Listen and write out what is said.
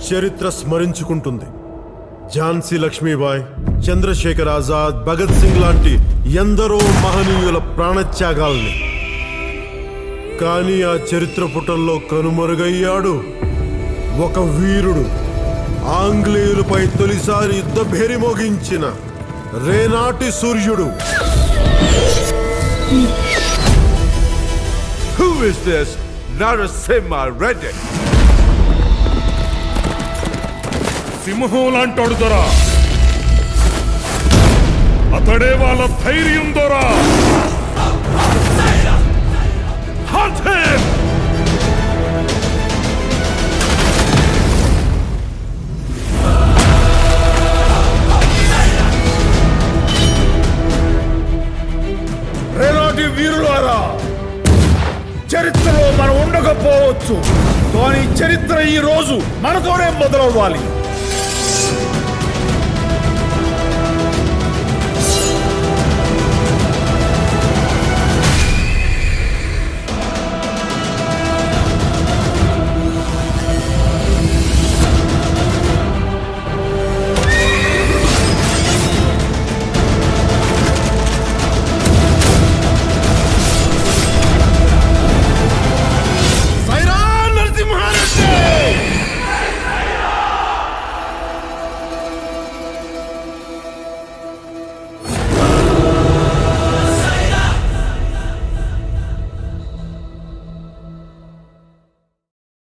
చరిత్ర స్మరించుకుంటుంది ఝాన్సీ లక్ష్మీబాయ్ చంద్రశేఖర్ ఆజాద్ భగత్ సింగ్ లాంటి ఎందరో మహనీయుల ప్రాణత్యాగాల్ని కానీ ఆ చరిత్ర పుటల్లో కనుమరుగయ్యాడు ఒక వీరుడు ఆంగ్లేయులపై తొలిసారి యుద్ధ భేరి మోగించిన రేనాటి సూర్యుడు Who is this Narasimha Reddy? సింహం లాంటోడు దొరా అతడే వాళ్ళ ధైర్యం దొరా Hunt him! రేనాటి వీరులారా చరిత్రలో మనం ఉండకపోవచ్చు కానీ చరిత్ర ఈ రోజు మనతోనే మొదలవ్వాలి